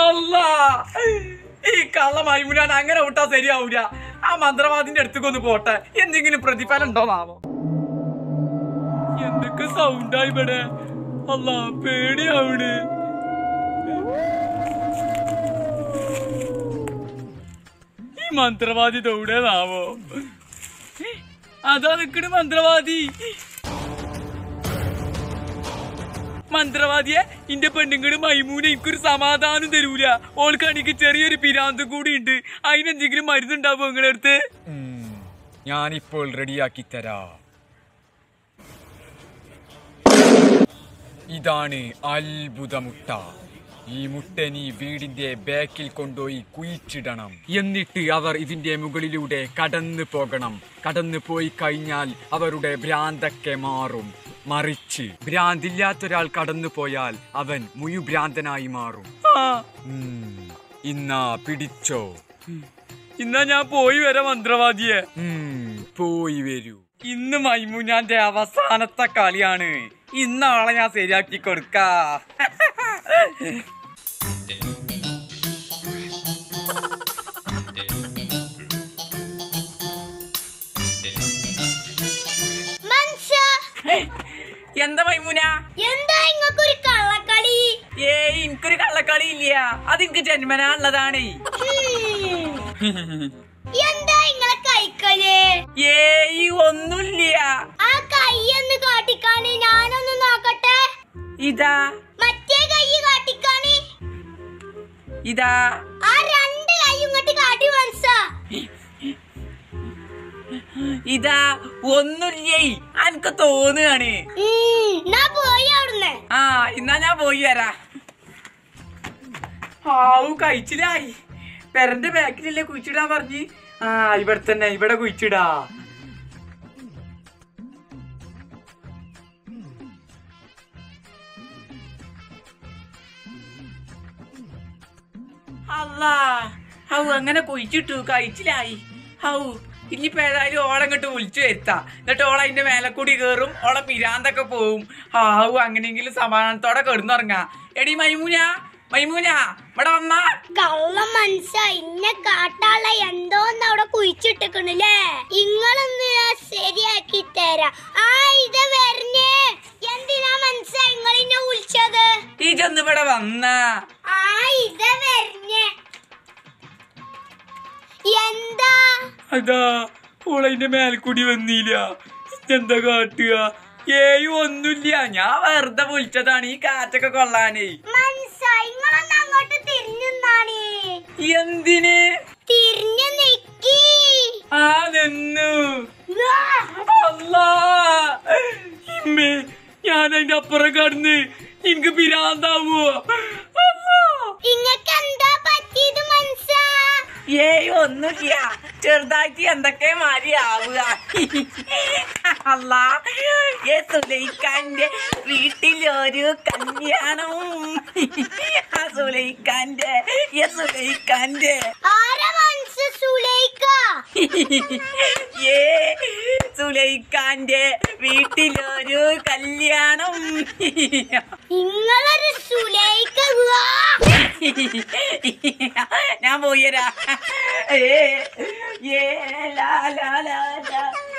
അല്ലാ ഈ കള്ള മൈമുനാൻ അങ്ങനെ വിട്ടാ ശരിയാവൂല ആ മന്ത്രവാദിന്റെ അടുത്തേക്കൊന്ന് പോട്ടെ എന്തെങ്കിലും പ്രതിഫലം ഉണ്ടോന്നാവോ എന്തൊക്കെ സൗണ്ടാ ഇവിടെ അല്ല പേടിയാവണ് ഈ മന്ത്രവാദി ദൗടേന്നാവോ അതാ നിക്കണ് മന്ത്രവാദി മന്ത്രവാദിയെ ഇന്റെ പെണ്ണുങ്ങള് മൈമൂന എനിക്കൊരു സമാധാനം തരൂല ഓൾക്കാണെങ്കിൽ ചെറിയൊരു പിരാന്ത് കൂടി ഉണ്ട് അതിനെന്തെങ്കിലും മരുന്നുണ്ടാവോ നിങ്ങളുടെ അടുത്ത് ഞാനിപ്പോൾ റെഡിയാക്കി തരാം ഇതാണ് അത്ഭുത മുട്ട ഈ മുട്ട നീ വീടിന്റെ ബാക്കിൽ കൊണ്ടുപോയി കുഴിച്ചിടണം എന്നിട്ട് അവർ ഇതിന്റെ മുകളിലൂടെ കടന്നു പോകണം കടന്നു പോയി കഴിഞ്ഞാൽ അവരുടെ ഭ്രാന്തൊക്കെ മാറും മറിച്ച് ഭ്രാന്തില്ലാത്തൊരാൾ കടന്നു പോയാൽ അവൻ മുയുഭ്രാന്തനായി മാറും ഉം, ഇന്നാ പിടിച്ചോ ഇന്നാ ഞാൻ പോയി വരാം മന്ത്രവാദിയെ പോയി വരൂ ഇന്ന് മൈമുനാന്റെ അവസാനത്തെ കളിയാണ് ഇന്നാളെ ഞാൻ ശരിയാക്കി കൊടുക്ക മനസ്സാ എന്താ മൈമുന എന്താ ഇങ്ങക്കൊരു കള്ളക്കളി ഏയ് എനിക്കൊരു കള്ളക്കളി ഇല്ല അത് എനിക്ക് ജന്മനാ ഉള്ളതാണ് ഹും. എന്താ ഇങ്ങളെ കൈക്കളി ഏയ് ഒന്നുമില്ല ആ കൈ ഒന്ന് കാട്ടിക്കാണി ഞാനൊന്ന് നോക്കട്ടെ ഇതാ മറ്റേ കൈ കാട്ടിക്കാണി ഇതാ ആ രണ്ട് കൈ ഇങ്ങോട്ട് കാട്ടി മനസ്സാ ഇതാ ഒന്നുമില്ലേ എനിക്ക് തോന്നുകയാണ് ഉം, എന്നാ പോയി അവിടുന്ന് ആ എന്നാ ഞാൻ പോയി വരാ ഹാവു കഴിച്ചില്ലായി പെരന്റെ ബാക്കിലല്ലേ കുഴിച്ചിടാൻ പറഞ്ഞ് ആ ഇവിടെ തന്നെ ഇവിടെ കുഴിച്ചിടാ അല്ലാ ഹൗ അങ്ങനെ കുഴിച്ചിട്ടു കഴിച്ചില്ലായി ഹൗ ഇനിയിപ്പോ ഏതായാലും ഓളങ്ങോട്ട് വിളിച്ചു വരുത്താ എന്നിട്ട് ഓള അതിന്റെ മേലെ കൂടി കേറും ഓളെ പിരാന്തൊക്കെ പോവും ഹാവു അങ്ങനെയെങ്കിലും സമാധാനത്തോടെ കിടന്നുറങ്ങാ എടി മൈമൂന മൈമൂന ഇവിടെ വന്നാ കള്ള മനസ്സാ ഇന്നെ കാട്ടാള എന്തോന്ന് അവിടെ കുഴിച്ചിട്ടിക്കണല്ലേ ഇങ്ങളൊന്ന് ഞാൻ ശരിയാക്കി തരാം ആ ഇത് വരണേ എന്തിനാ മനസ്സാ ഇങ്ങളിന്നെ വിളിച്ചത് ഈ ചെന്ന് ഇവിടെ വന്നാ ആ ഇത് വരണേ എന്താ അതാ ഓളതിന്റെ മേൽക്കൂടി വന്നില്ല എന്താ കാട്ടുക ഏയ് ഒന്നുമില്ല ഞാൻ വെറുതെ വിളിച്ചതാണ് ഈ കാറ്റൊക്കെ കൊള്ളാനേ മനസ്സാ ഇങ്ങളൊന്ന് അങ്ങോട്ട് തിരിഞ്ഞുന്നാണേ എന്തിന് തിരിഞ്ഞു നിക്കി ആ നിന്നു അല്ലാ ഇമ്മേ ഞാൻ അതിന്റെ അപ്പുറം കടന്ന് എനിക്ക് പിരാന്താവോ അല്ലാ ഇങ്ങക്ക് എന്താ പറ്റിയത് മനസ്സാ ഏയ് ഒന്നുമില്ല ചെറുതായിട്ട് എന്തൊക്കെ മാറി ആവുക അല്ല ഏ സുലൈഖാന്റെ വീട്ടിലൊരു കല്യാണം ആ സുലൈഖാന്റെ ഏ സുലൈഖാന്റെ ആരാ മനസ്സ് സുലൈക്ക ഏ സുലൈഖാന്റെ വീട്ടിലൊരു കല്യാണം ഇങ്ങളൊരു സുലൈക്ക ഉവ്വ. ഞാൻ പോയരാ ഏ ഏ ലാ ലാ ലാ ലാ